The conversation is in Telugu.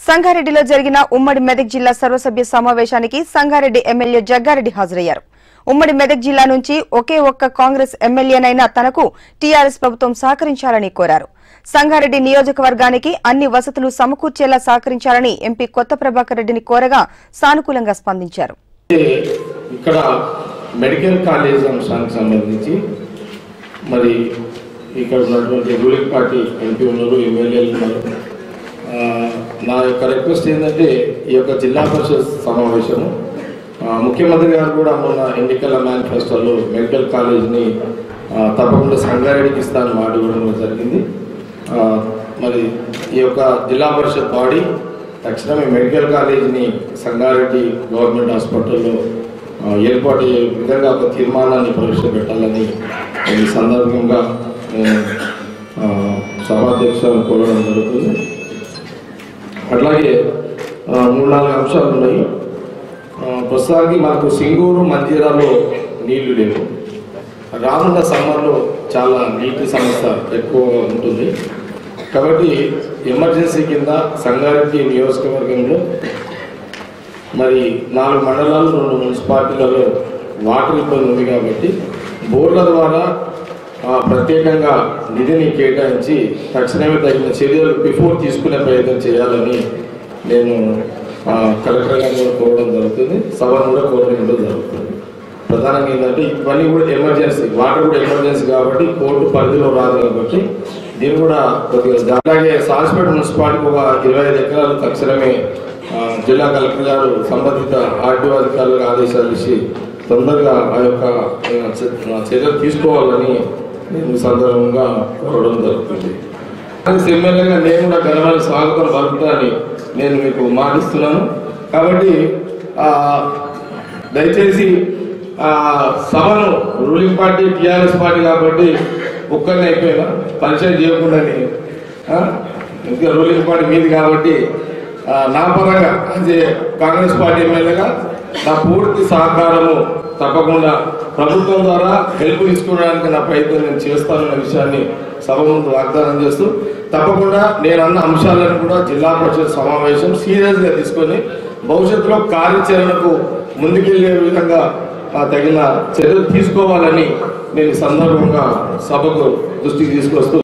సంగారెడ్డిలో జరిగిన ఉమ్మడి మెదక్ జిల్లా సర్వసభ్య సమావేశానికి సంగారెడ్డి ఎమ్మెల్యే జగ్గారెడ్డి హాజరయ్యారు ఉమ్మడి మెదక్ జిల్లా నుంచి ఒకే ఒక్క కాంగ్రెస్ ఎమ్మెల్యేనైనా తనకు టీఆర్ఎస్ ప్రభుత్వం సహకరించాలని కోరారు సంగారెడ్డి నియోజకవర్గానికి అన్ని వసతులు సమకూర్చేలా సహకరించాలని ఎంపీ కొత్త ప్రభాకర్ రెడ్డిని కోరగా సానుకూలంగా స్పందించారు ఇక్కడ మెడికల్ కాలేజ్ అంశానికి సంబంధించి మరి ఇక్కడ ఉన్నటువంటి రూలింగ్ పార్టీ ఎంపీ ఉన్నారు ఎమ్మెల్యేలు ఉన్నారు ఆ, నా యొక్క రిక్వెస్ట్ ఏంటంటే ఈ యొక్క జిల్లా పరిషత్ సమావేశము ఆ, ముఖ్యమంత్రి గారు కూడా మొన్న ఎన్నికల మేనిఫెస్టోలో మెడికల్ కాలేజ్ని ఆ, తప్పకుండా సంగారెడ్డికి ఇస్తానని మాట ఇవ్వడం కూడా జరిగింది ఆ, మరి ఈ యొక్క జిల్లా పరిషత్ బాడీ తక్షణమే మెడికల్ కాలేజీని సంగారెడ్డి గవర్నమెంట్ హాస్పిటల్లో ఆ, ఏర్పాటు అయ్యే విధంగా ఒక తీర్మానాన్ని ప్రవేశపెట్టాలని ఈ సందర్భంగా నేను ఆ, సభాధ్యక్షులను కోరడం జరుగుతుంది అట్లాగే ఆ, మూడు నాలుగు అంశాలు ఉన్నాయి ఆ, ప్రస్తుతానికి మనకు సింగూరు మంజీరాలో నీళ్లు లేవు రానున్న సమ్మర్లో చాలా నీటి సమస్య ఎక్కువ ఉంటుంది కాబట్టి ఎమర్జెన్సీ కింద సంగారెడ్డి నియోజకవర్గంలో మరి నాలుగు మండలాలు రెండు మున్సిపాలిటీలలో వాటర్ ఇబ్బంది ఉంది కాబట్టి బోర్ల ద్వారా ఆ, ప్రత్యేకంగా నిధిని కేటాయించి తక్షణమే తగిన చర్యలు బిఫోర్ తీసుకునే ప్రయత్నం చేయాలని నేను ఆ, కలెక్టర్ గారిని కూడా కోరడం జరుగుతుంది సభను కూడా కోరడం కూడా జరుగుతుంది ప్రధానంగా ఏంటంటే ఇవన్నీ కూడా ఎమర్జెన్సీ వాటర్ కూడా ఎమర్జెన్సీ కాబట్టి కోర్టు పరిధిలో రాదు కాబట్టి దీన్ని కూడా కొద్దిగా జా- అలాగే సాల్స్పేట మున్సిపాలిటీకి ఒక ఇరవై ఐదు ఎకరాలు తక్షణమే ఆ, జిల్లా కలెక్టర్ గారు సంబంధిత ఆర్టీఓ అధికారులకు ఆదేశాలు ఇచ్చి తొందరగా ఆ యొక్క ఆ, చ- ఆ, చర్యలు తీసుకోవాలని నేను ఈ సందర్భంగా కోరడం జరుగుతుంది కాంగ్రెస్ ఎమ్మెల్యేగా నేను కూడా ఘనమైన స్వాగతం పలుకుతానని నేను మీకు మాటిస్తున్నాను కాబట్టి ఆ, దయచేసి ఆ సభను రూలింగ్ పార్టీ టీఆర్ఎస్ పార్టీ కాబట్టి ఒక్కరిని అయిపోయినా పరిచయం చేయకుండాని ఆ, ఇంకా రూలింగ్ పార్టీ మీది కాబట్టి ఆ, నా పరంగా అదే కాంగ్రెస్ పార్టీ ఎమ్మెల్యేగా నా పూర్తి సహకారము తప్పకుండా ప్రభుత్వం ద్వారా హెల్ప్ తీసుకోవడానికి నా ప్రయత్నం నేను చేస్తానన్న విషయాన్ని సభ ముందు వాగ్దానం చేస్తూ తప్పకుండా నేను అన్న అంశాలను కూడా జిల్లా పరిషత్ సమావేశం సీరియస్గా తీసుకొని భవిష్యత్తులో కార్యాచరణకు ముందుకెళ్లే విధంగా ఆ, తగిన చర్యలు తీసుకోవాలని నేను ఈ సందర్భంగా సభకు దృష్టికి తీసుకొస్తూ